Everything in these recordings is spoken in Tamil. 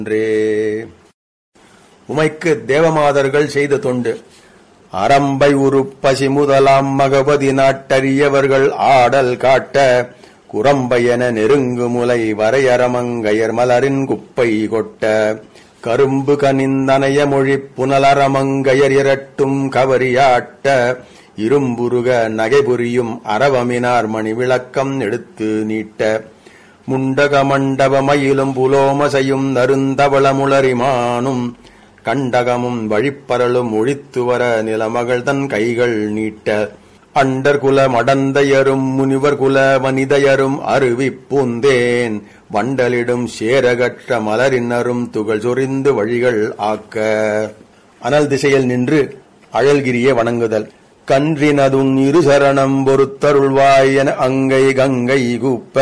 அன்றே உமைக்கு தேவமாதர்கள் செய்த தொண்டு அரம்பை உருப்பசி முதலாம் மகபதி நாட்டறியவர்கள் ஆடல் காட்ட குரம்பையென நெருங்கு முலை வரையரமங்கையர் மலரின் குப்பை கொட்ட கரும்பு கனிந்தனைய மொழி புனலரமங்கையர் இரட்டும் கவரியாட்ட இரும்புருக நகைபுரியும் அரவமினார் மணி விளக்கம் எடுத்து நீட்ட முண்டக மண்டபமயிலும் புலோமசையும் நருந்தவளமுளரிமானும் கண்டகமும் வழிப்பரலும் ஒழித்துவர நிலமகள் தன் கைகள் நீட்ட அண்டர்குல மடந்தையரும் முனிவர் குல வனிதையரும் அருவி பூந்தேன் வண்டலிடும் சேரகற்ற மலரினரும் துகள் சொரிந்து வழிகள் ஆக்க அனல் திசையில் நின்று அழல்கிரியை வணங்குதல் கன்றினதுன் இருசரணம் பொறுத்தருள்வாய் என அங்கை கங்கை கூப்ப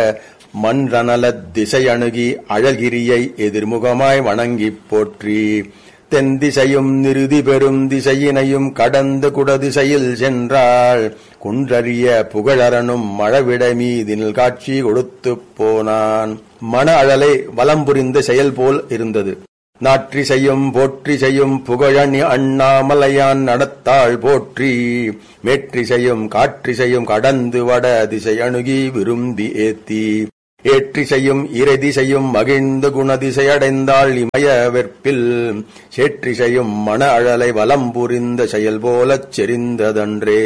மன்றனலத் திசையணுகி அழகிரியை எதிர்முகமாய் வணங்கிப் போற்றி தென் திசையும் நிருதி பெறும் திசையினையும் கடந்து குடதிசையில் சென்றாள் குன்றறிய புகழரனும் மழவிட மீதினில் காட்சி கொடுத்துப் போனான் மன அழலை வலம் புரிந்த செயல் போல் இருந்தது நாற்றி செய்யும் போற்றி செய்யும் புகழணி அண்ணாமலையான் நடத்தாள் போற்றி மேற்றி செய்யும் காற்றி செய்யும் கடந்து வட திசை அணுகி விரும்பி ஏத்தி ஏற்றி செய்யும் இறை செய்யும் மகிழ்ந்து குணதிசை அடைந்தாள் இமய வெற்பில் சேற்றி செய்யும் மன அழலை வலம் புரிந்த செயல் போலச் செறிந்ததன்றே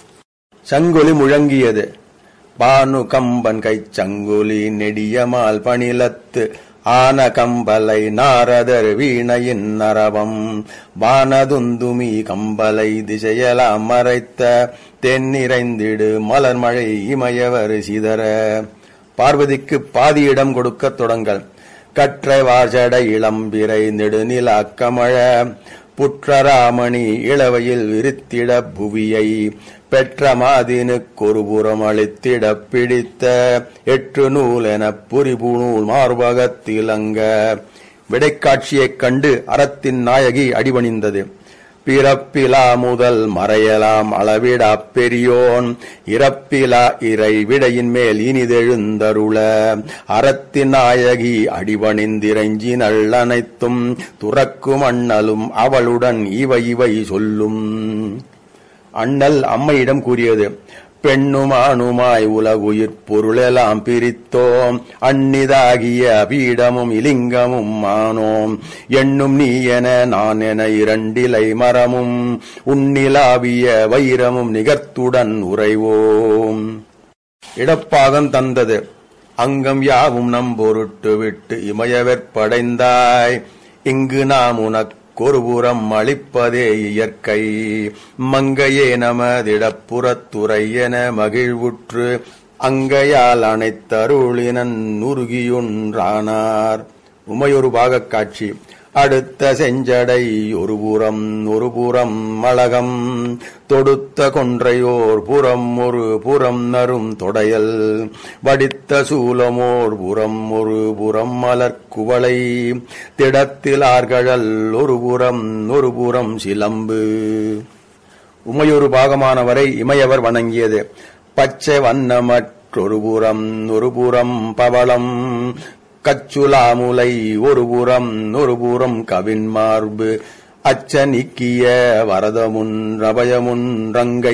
சங்கொலி முழங்கியது பானு கம்பன் கைச் சங்குலி நெடியமால் பணிலத்து ஆன கம்பலை நாரதர் வீணையின் நரவம் வானதுந்துமி கம்பலை திசையலாம் மறைத்த தென்னிறைந்திடு மலர்மழை இமயவர் சிதற பார்வதிக்கு பாதி இடம் கொடுக்கத் தொடங்கல் கற்றை வாசட இளம்பிரை நெடுநிலாக்கமழ புற்றராமணி இளவையில் விரித்திட புவியை பெற்ற மாதினுக்கொருபுறம் அளித்திடப் பிடித்த எட்டு நூல் எனப் புரிபுநூல் மார்பகத்திலங்க விடைக்காட்சியைக் கண்டு அறத்தின் நாயகி அடிபணிந்தது பிறப்பிலா முதல் மறையலாம் அளவிடாப் பெரியோன் இறப்பிலா இறை விடையின் மேல் இனிதெழுந்தருள அறத்தின் நாயகி அடிபணிந்திரைஞ்சினள் அனைத்தும் துறக்கும் அண்ணலும் அவளுடன் இவை இவை சொல்லும் அண்ணல் அம்மையிடம் கூறியது பெண்ணும் ஆணுமாய் உலகுயிர் பொருளெல்லாம் பிரித்தோம் அந்நிதாகிய பீடமும் இலிங்கமும் ஆனோம் எண்ணும் நீ என நான் என இரண்டிலை மரமும் உன்னிலாவிய வைரமும் நிகர்த்துடன் உறைவோம் இடப்பாகம் தந்தது அங்கம் யாவும் நம் பொருட்டு விட்டு இமயவெற்படைந்தாய் இங்கு நாம் உனக்கு ஒருபுறம் அளிப்பதே இயற்கை மங்கையே நமதிடப்புறத்துறை என மகிழ்வுற்று அங்கையால் அனைத்தருளினன் உருகியுன்றானார் உமையொரு பாகக் காட்சி அடுத்த செஞ்சடை ஒரு புறம் ஒரு புறம் மளகம் தொடுத்த கொன்றையோர் புறம் ஒரு புறம் நரும் தொடையல் வடித்த சூலமோர் புறம் ஒரு புறம் மலர்குவளை திடத்தில் ஆர்கழல் ஒரு புறம் ஒரு புறம் சிலம்பு உமையொரு பாகமானவரை இமையவர் வணங்கியது பச்சை வண்ணமற்றொரு புறம் ஒரு புறம் பவளம் கச்சுலாமுலை ஒரு புறம் ஒரு புறம் கவின் மார்பு அச்ச நீக்கிய வரதமுன் ரபயமுன் ரங்கை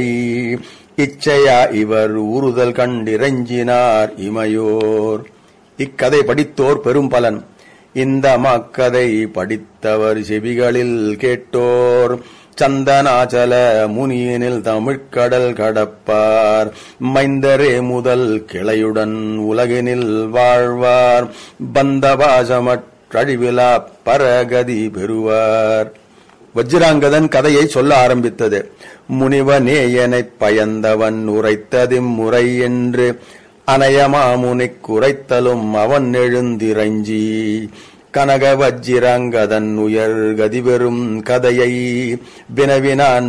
இச்சையா இவர் ஊறுதல் கண்டிரஞ்சினார் இமையோர் இக்கதை படித்தோர் பெரும் பலன் இந்த மக்கதை படித்தவர் செவிகளில் கேட்டோர் சந்தனாச்சல முனியனில் தமிழ்கடல் கடப்பார் மைந்தரே முதல் கிளையுடன் உலகினில் வாழ்வார் பந்தபாசமற்றழிவிலா பரகதி பெறுவார் வஜ்ராங்கதன் கதையை சொல்ல ஆரம்பித்தது முனிவனேயனைப் பயந்தவன் உரைத்ததிம் முறை என்று அனயமாமுனிக் குறைத்தலும் அவன் எழுந்திரஞ்சி கனக வஜ்ஜிராங்கதன் உயர் கதிபெறும் கதையை வினவினான்